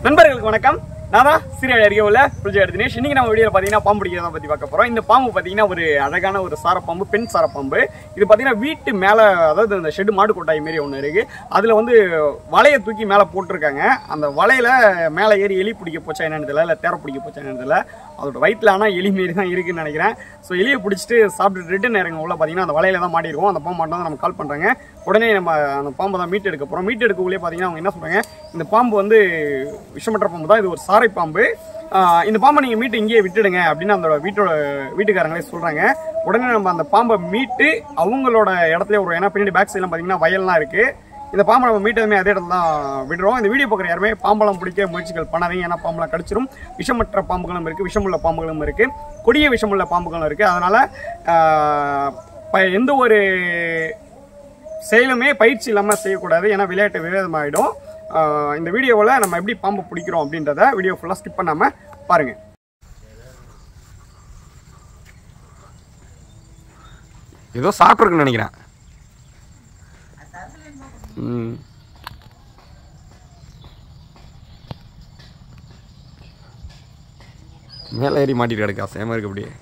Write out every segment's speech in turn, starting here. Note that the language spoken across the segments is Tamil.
நண்பர்களுக்கு வணக்கம் நான் தான் சீரியல் அறிய உள்ள புரிஞ்சு தினேஷ் இன்னைக்கு நம்ம வீடியோவில் பார்த்தீங்கன்னா பாம்பு பிடிக்கிறத பற்றி பார்க்க போகிறோம் இந்த பாம்பு பார்த்தீங்கன்னா ஒரு அழகான ஒரு சாரப்பாம்பு பெண் சாரப்பாம்பு இது பார்த்தீங்கன்னா வீட்டு மேலே அதாவது இந்த ஷெட்டு மாடு கொட்டாய் மாரி ஒன்று இருக்குது அதில் வந்து வலையை தூக்கி மேலே போட்டிருக்காங்க அந்த வலையில மேலே ஏறி எலி பிடிக்க போச்சா என்னன்னு தெரியல இல்லை தேர பிடிக்க போச்சா என்னன்னு தெரியல அதோட வயிற்றில் ஆனால் எலி மாரி தான் இருக்குன்னு நினைக்கிறேன் ஸோ எலியை பிடிச்சிட்டு சாப்பிட்டு ரிட்டன் இறங்க உள்ள பார்த்தீங்கன்னா அந்த வலையில தான் மாட்டிருக்கும் அந்த பாம்பு மட்டும் தான் நம்ம கால் பண்ணுறாங்க உடனே நம்ம அந்த பாம்பை தான் மீட் எடுக்க போகிறோம் மீட் எடுக்கக்குள்ளே பார்த்தீங்கன்னா அவங்க என்ன சொல்கிறாங்க இந்த பாம்பு வந்து விஷமற்ற பாம்பு தான் இது ஒரு சாரை பாம்பு ஆஹ் இந்த பாம்பை நீங்கள் மீட்டு இங்கேயே விட்டுடுங்க அப்படின்னு அந்த வீட்டோட வீட்டுக்காரங்களே சொல்கிறாங்க உடனே நம்ம அந்த பாம்பை மீட்டு அவங்களோட இடத்துல ஒரு ஏன்னா பின்னாடி பேக் சைட்லாம் பார்த்தீங்கன்னா வயல்லாம் இருக்குது இந்த பாம்பை நம்ம மீட்டதுமே அதே இடத்துல தான் விடுறோம் இந்த வீடியோ பார்க்குற யாருமே பாம்பெல்லாம் பிடிக்க முயற்சிகள் பண்ணாதீங்க ஏன்னா பாம்பெல்லாம் கடிச்சிரும் விஷமற்ற பாம்புகளும் இருக்குது விஷமுள்ள பாம்புகளும் இருக்குது கொடிய விஷமுள்ள பாம்புகளும் இருக்குது அதனால் எந்த ஒரு செயலுமே பயிற்சி இல்லாமல் செய்யக்கூடாது ஏன்னா விளையாட்டு விரோதமாயிடும் ஆஹ் இந்த வீடியோவில் நம்ம எப்படி பாம்பு பிடிக்கிறோம் அப்படின்றத வீடியோ ஃபுல்லாக ஸ்கிப் பண்ணாமல் பாருங்கள் ஏதோ சாப்பிட்ருக்குன்னு நினைக்கிறேன் ம் மேலே ஏறி மாட்டிட்டு கிடக்கா சேம இருக்கு அப்படியே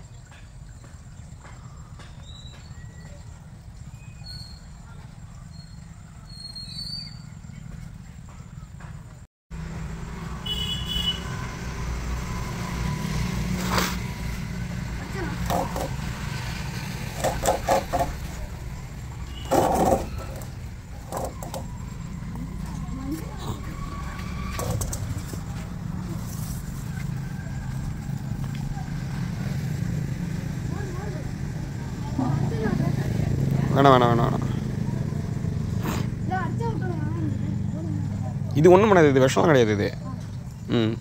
வேணாம் வேணாம் வேணாம் வேணாம் இது ஒன்றும் பண்ணாது இது விஷம் கிடையாது இது ம்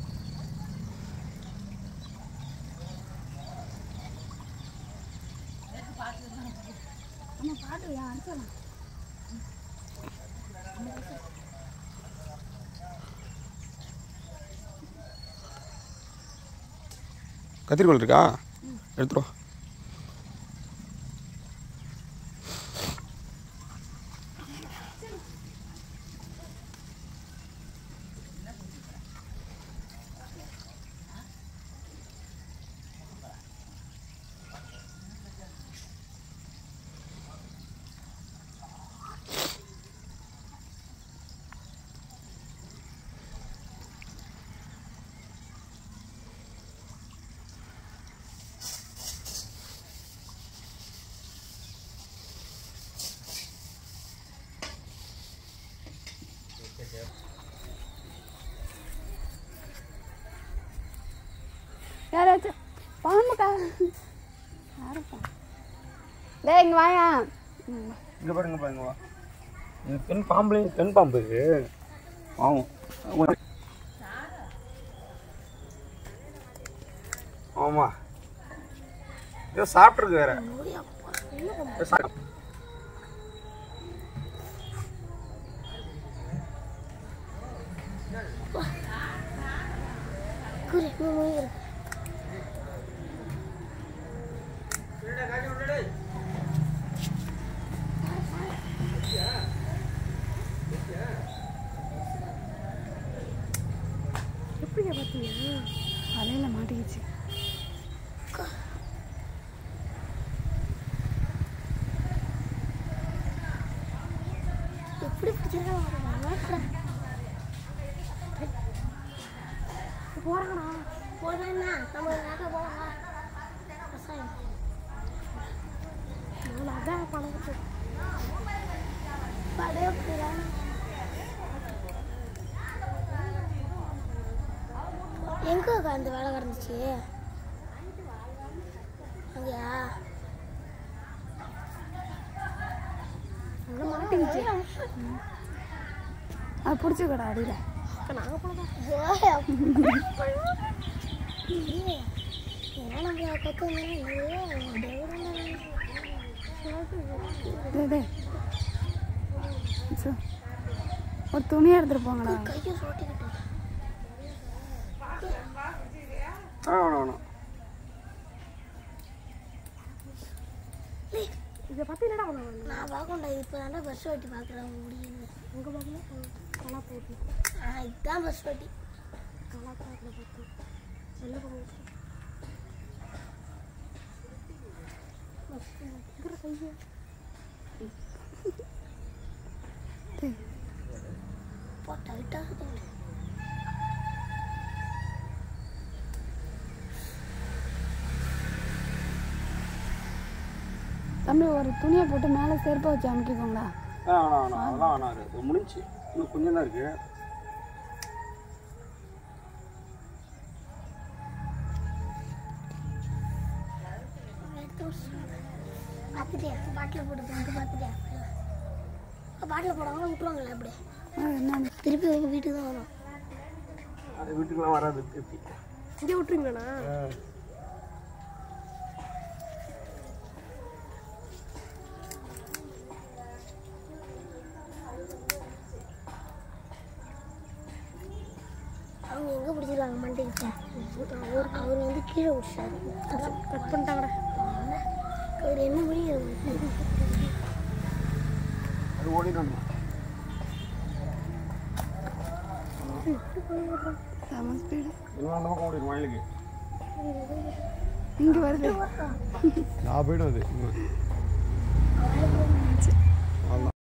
கத்திரிக்கோள் இருக்கா எடுத்துருவா யாராச்சும் பாம்புக்கா யாருப்பா டேய் இங்க வாயா ம். இங்கே பாருங்க பாருங்க வா இந்த பெண் பாம்புலேயும் பெண் பாம்பு இருக்கு ஆகும் ஆமா ஏதோ சாப்பிட்ருக்கு வேற ஏதோ சாப்பிட்டு- எப்படியா பார்த்தியா வலையில மாட்டிக்கிச்சு எப்படி பிடிச்சிருக்காங்க போறாங்கண்ணா போறாங்கண்ணா நம்ம நகை போகலாம் விவசாயம் நான் அதான் பணத்துக்கு படைய எங்க அந்த வேலை கிடந்துச்சு அங்கயா அங்கே மாட்டிக்கிச்சு அது பிடிச்சிக்கடா அடியில் நாங்கள் போனதா ஏன்னா நம்ம கற்று டேய் டேய் சோ, ஒரு துணியை எடுத்துட்டு போங்கடா கையை சோட்டிக்கிட்டு ஆ வேணாம் வேணாம் இதை பற்றி என்னடா பண்ணுவாங்க நான் பார்க்கண்டா இப்போ தாண்டா பஸ் ஓட்டி பார்க்குறேன் முடியுது உங்கள் பார்க்கணும் ஆனால் போட்டு ஆ இதுதான் பஸ் ஓட்டி கலாச்சாரத்தில் பார்த்து வெளில போகும் கையை போட்டா விட்டா தம்பி ஒரு துணியை போட்டு மேலே செருப்பை வச்சு அமுக்கிக்கோங்களா ஆ வேணாம் வேணாம் அதெல்லாம் வேணாம் இது முடிஞ்சு இன்னும் கொஞ்சம் தான் இருக்கு எடுத்து பார்த்துட்டியா பாட்டில் போட்டு வந்து பார்த்துட்டியா பாட்டில் போடாமல் விட்டுருவாங்களே அப்படியே ஆ, என்ன திருப்பி எங்கள் வீட்டுக்கு தான் வரும் அது வீட்டுக்குலாம் வராது திருப்பி இங்கே விட்டுருங்கண்ணா அவங்க எங்கே பிடிச்சிருக்காங்க மண்டைக்கு அவர் அவர் வந்து கீழே பிடிச்சாரு கட் பண்ணிட்டாங்கடா அவர் என்ன முடியும் அது ஓடிடணும் செம ஸ்பீடு இன்னும் அந்த பக்கம் ஓடிடும் வயலுக்கு இங்கே வருது நான் போய்டும் அது அவரை